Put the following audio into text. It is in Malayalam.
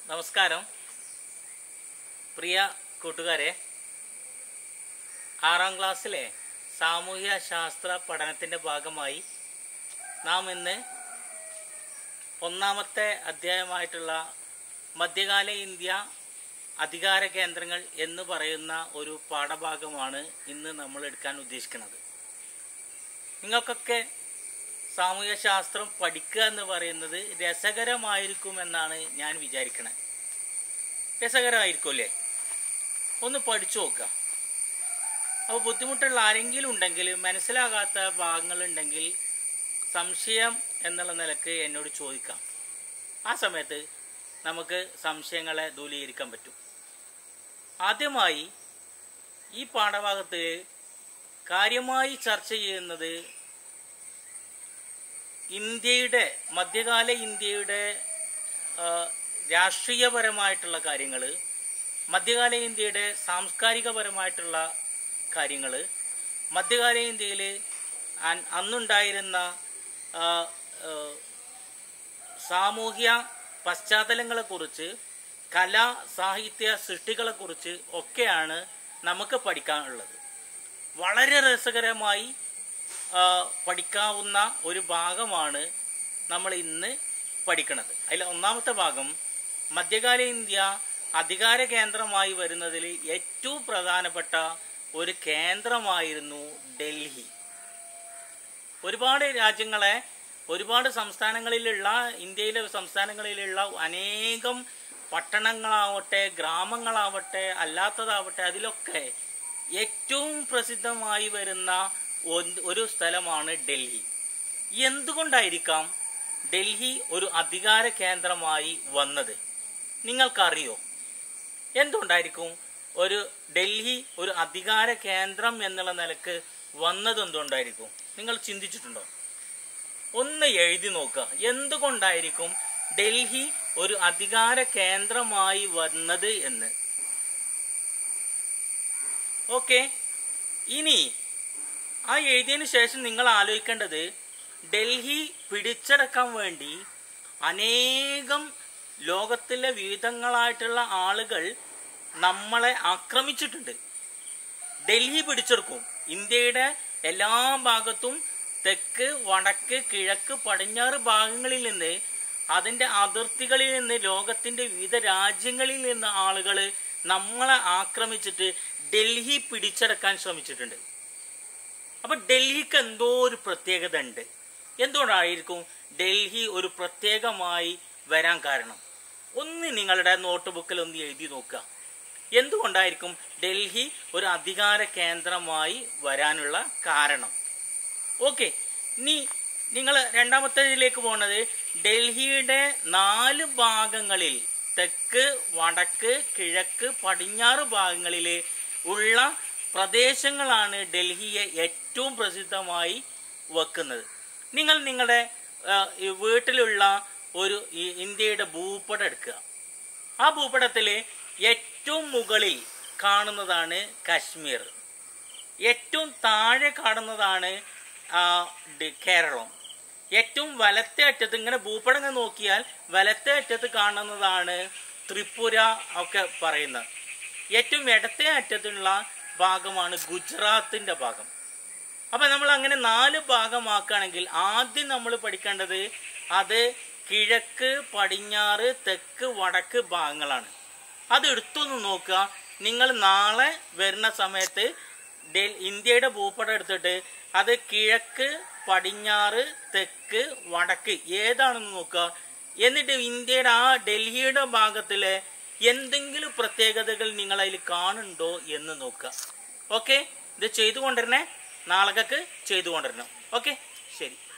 നമസ്കാരം പ്രിയ കൂട്ടുകാരെ ആറാം ക്ലാസ്സിലെ സാമൂഹ്യ ശാസ്ത്ര പഠനത്തിൻ്റെ ഭാഗമായി നാം ഇന്ന് ഒന്നാമത്തെ അധ്യായമായിട്ടുള്ള മധ്യകാല ഇന്ത്യ അധികാര കേന്ദ്രങ്ങൾ എന്ന് പറയുന്ന ഒരു പാഠഭാഗമാണ് ഇന്ന് നമ്മൾ എടുക്കാൻ ഉദ്ദേശിക്കുന്നത് നിങ്ങൾക്കൊക്കെ സാമൂഹ്യ ശാസ്ത്രം പഠിക്കുക എന്ന് പറയുന്നത് രസകരമായിരിക്കുമെന്നാണ് ഞാൻ വിചാരിക്കണത് രസകരമായിരിക്കുമല്ലേ ഒന്ന് പഠിച്ചു നോക്കുക അപ്പോൾ ബുദ്ധിമുട്ടുള്ള ആരെങ്കിലും ഉണ്ടെങ്കിൽ മനസ്സിലാകാത്ത ഭാഗങ്ങളുണ്ടെങ്കിൽ സംശയം എന്നുള്ള നിലക്ക് എന്നോട് ചോദിക്കാം ആ സമയത്ത് നമുക്ക് സംശയങ്ങളെ ദൂരീകരിക്കാൻ പറ്റും ആദ്യമായി ഈ പാഠഭാഗത്ത് കാര്യമായി ചർച്ച ചെയ്യുന്നത് ഇന്ത്യയുടെ മധ്യകാല ഇന്ത്യയുടെ ആ, രാഷ്ട്രീയപരമായിട്ടുള്ള കാര്യങ്ങൾ മധ്യകാല ഇന്ത്യയുടെ സാംസ്കാരികപരമായിട്ടുള്ള കാര്യങ്ങൾ മധ്യകാല ഇന്ത്യയിൽ അൻ- അന്നുണ്ടായിരുന്ന ആ, ആ, സാമൂഹ്യ പശ്ചാത്തലങ്ങളെക്കുറിച്ച് കലാ സാഹിത്യ സൃഷ്ടികളെക്കുറിച്ച് ഒക്കെയാണ് നമുക്ക് പഠിക്കാനുള്ളത് വളരെ രസകരമായി ആ, പഠിക്കാവുന്ന ഒരു ഭാഗമാണ് നമ്മൾ ഇന്ന് പഠിക്കുന്നത് അതിൽ ഒന്നാമത്തെ ഭാഗം മധ്യകാല ഇന്ത്യ അധികാര കേന്ദ്രമായി വരുന്നതിൽ ഏറ്റവും പ്രധാനപ്പെട്ട ഒരു കേന്ദ്രമായിരുന്നു ഡൽഹി ഒരുപാട് രാജ്യങ്ങളെ ഒരുപാട് സംസ്ഥാനങ്ങളിലുള്ള ഇന്ത്യയിലെ സംസ്ഥാനങ്ങളിലുള്ള അനേകം പട്ടണങ്ങളാവട്ടെ ഗ്രാമങ്ങളാവട്ടെ അല്ലാത്തതാവട്ടെ അതിലൊക്കെ ഏറ്റവും പ്രസിദ്ധമായി വരുന്ന ഒന്ന് ഒരു സ്ഥലമാണ് ഡൽഹി എന്തുകൊണ്ടായിരിക്കാം ഡൽഹി ഒരു അധികാര കേന്ദ്രമായി വന്നത് നിങ്ങൾക്കറിയോ എന്തുകൊണ്ടായിരിക്കും ഒരു ഡൽഹി ഒരു അധികാര കേന്ദ്രം എന്നുള്ള നിലക്ക് വന്നത് എന്തുകൊണ്ടായിരിക്കും നിങ്ങൾ ചിന്തിച്ചിട്ടുണ്ടോ ഒന്ന് എഴുതി നോക്കുക എന്തുകൊണ്ടായിരിക്കും ഡൽഹി ഒരു അധികാര കേന്ദ്രമായി വന്നത് എന്ന് ഓക്കെ ഇനി ആ എഴുതിയതിനു ശേഷം നിങ്ങൾ ആലോചിക്കേണ്ടത് ഡൽഹി പിടിച്ചടക്കാൻ വേണ്ടി അനേകം ലോകത്തിലെ വിവിധങ്ങളായിട്ടുള്ള ആളുകൾ നമ്മളെ ആക്രമിച്ചിട്ടുണ്ട് ഡൽഹി പിടിച്ചെടുക്കും ഇന്ത്യയുടെ എല്ലാ ഭാഗത്തും തെക്ക് വടക്ക് കിഴക്ക് പടിഞ്ഞാറ് ഭാഗങ്ങളിൽ നിന്ന് അതിൻ്റെ അതിർത്തികളിൽ നിന്ന് ലോകത്തിൻ്റെ വിവിധ രാജ്യങ്ങളിൽ നിന്ന് ആളുകൾ നമ്മളെ ആക്രമിച്ചിട്ട് ഡൽഹി പിടിച്ചടക്കാൻ ശ്രമിച്ചിട്ടുണ്ട് അപ്പൊ ഡൽഹിക്ക് എന്തോ ഒരു പ്രത്യേകത ഉണ്ട് എന്തുകൊണ്ടായിരിക്കും ഡൽഹി ഒരു പ്രത്യേകമായി വരാൻ കാരണം ഒന്ന് നിങ്ങളുടെ നോട്ട് ബുക്കിൽ ഒന്ന് എഴുതി നോക്കുക എന്തുകൊണ്ടായിരിക്കും ഡൽഹി ഒരു അധികാര കേന്ദ്രമായി വരാനുള്ള കാരണം ഓക്കെ ഇനി നിങ്ങൾ രണ്ടാമത്തേതിലേക്ക് പോകുന്നത് ഡൽഹിയുടെ നാല് ഭാഗങ്ങളിൽ തെക്ക് വടക്ക് കിഴക്ക് പടിഞ്ഞാറ് ഭാഗങ്ങളിൽ ഉള്ള പ്രദേശങ്ങളാണ് ഡൽഹിയെ ഏറ്റവും പ്രസിദ്ധമായി വെക്കുന്നത് നിങ്ങൾ നിങ്ങളുടെ ആ, ഈ വീട്ടിലുള്ള ഒരു ഈ ഇന്ത്യയുടെ ഭൂപടം എടുക്കുക ആ ഭൂപടത്തിൽ ഏറ്റവും മുകളിൽ കാണുന്നതാണ് കാശ്മീർ ഏറ്റവും താഴെ കാണുന്നതാണ് ആ, ഡി- കേരളം ഏറ്റവും വലത്തെ അറ്റത്ത് ഇങ്ങനെ ഭൂപടം ഇങ്ങനെ നോക്കിയാൽ വലത്തെ അറ്റത്ത് കാണുന്നതാണ് ത്രിപുര ഒക്കെ പറയുന്നത് ഏറ്റവും ഇടത്തെ അറ്റത്തുള്ള ഭാഗമാണ് ഗുജറാത്തിന്റെ ഭാഗം അപ്പൊ നമ്മൾ അങ്ങനെ നാല് ഭാഗമാക്കുകയാണെങ്കിൽ ആദ്യം നമ്മൾ പഠിക്കേണ്ടത് അത് കിഴക്ക് പടിഞ്ഞാറ് തെക്ക് വടക്ക് ഭാഗങ്ങളാണ് അത് എടുത്തൊന്ന് നോക്കുക നിങ്ങൾ നാളെ വരുന്ന സമയത്ത് ഡൽ- ഇന്ത്യയുടെ ഭൂപടം എടുത്തിട്ട് അത് കിഴക്ക് പടിഞ്ഞാറ് തെക്ക് വടക്ക് ഏതാണെന്ന് നോക്കുക എന്നിട്ട് ഇന്ത്യയുടെ ആ ഡൽഹിയുടെ ഭാഗത്തിലെ എന്തെങ്കിലും പ്രത്യേകതകൾ നിങ്ങൾ അതിൽ കാണുന്നുണ്ടോ എന്ന് നോക്കുക ഓക്കെ ഇത് ചെയ്തുകൊണ്ടിരുന്നേ നാളേക്ക് ചെയ്തുകൊണ്ടിരണം ഓക്കെ ശരി